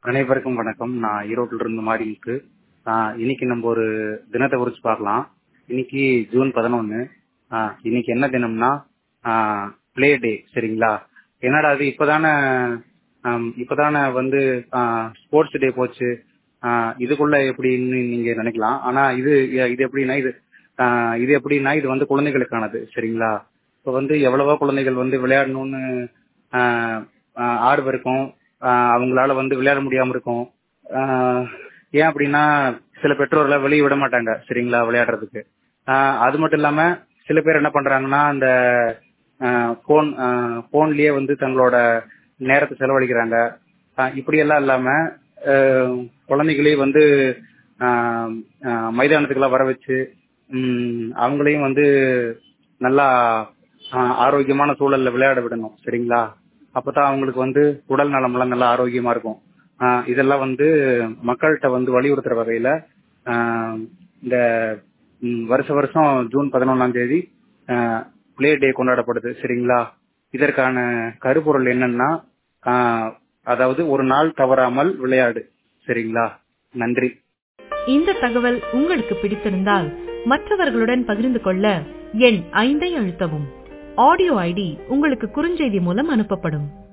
அனைவருக்கும் வணக்கம் நான் ஈரோட்டில் இருந்து மாறிமுத்து ஆஹ் இன்னைக்கு நம்ம ஒரு தினத்தை குறிச்சு பார்க்கலாம் இன்னைக்கு ஜூன் பதினொன்னு இன்னைக்கு என்ன தினம்னா பிளே டே சரிங்களா என்னடா அது இப்பதானே ஆம், இப்பதானே வந்து ஸ்போர்ட்ஸ் டே போச்சு ஆஹ் இதுக்குள்ள எப்படின்னு நீங்க நினைக்கலாம் ஆனா இது இது எப்படின்னா இது ஆஹ் இது எப்படின்னா இது வந்து குழந்தைகளுக்கானது சரிங்களா இப்போ வந்து எவ்வளவோ குழந்தைகள் வந்து விளையாடணும்னு ஆஹ் ஆஹ் ஆர்வம் இருக்கும் ஆஹ் அவங்களால வந்து விளையாட முடியாம இருக்கும் ஆஹ் ஏன் அப்படின்னா சில பெற்றோர்களை வெளியே விட மாட்டாங்க சரிங்களா விளையாடுறதுக்கு ஆஹ் அது மட்டும் இல்லாம சில பேர் என்ன பண்றாங்கன்னா அந்த போன் போன்லயே வந்து தங்களோட நேரத்தை செலவழிக்கிறாங்க ஆஹ் இப்படி எல்லாம் இல்லாம ஆஹ் குழந்தைகளையும் வந்து ஆஹ் ஆஹ் மைதானத்துக்கெல்லாம் வர வச்சு உம் அவங்களையும் வந்து நல்லா ஆஹ் ஆரோக்கியமான சூழல்ல விளையாட விடணும் சரிங்களா அப்பதான் அவங்களுக்கு வந்து உடல் நலமெல்லாம் நல்லா ஆரோக்கியமா இருக்கும் ஆஹ் இதெல்லாம் வந்து மக்கள்கிட்ட வந்து வலியுறுத்துற வகையில ஆஹ் இந்த ம், வருஷ வருஷம் ஜூன் பதினொன்னாம் தேதி பிளே டே கொண்டாடப்படுது சரிங்களா இதற்கான கருப்பொருள் என்னன்னா ஆஹ் அதாவது ஒரு நாள் தவறாமல் விளையாடு சரிங்களா நன்றி இந்த தகவல் உங்களுக்கு பிடித்திருந்தால் மற்றவர்களுடன் பகிர்ந்து கொள்ள எண் ஐந்தை அழுத்தவும் ஆடியோ ஐடி உங்களுக்கு குறுஞ்செய்தி மூலம் அனுப்பப்படும்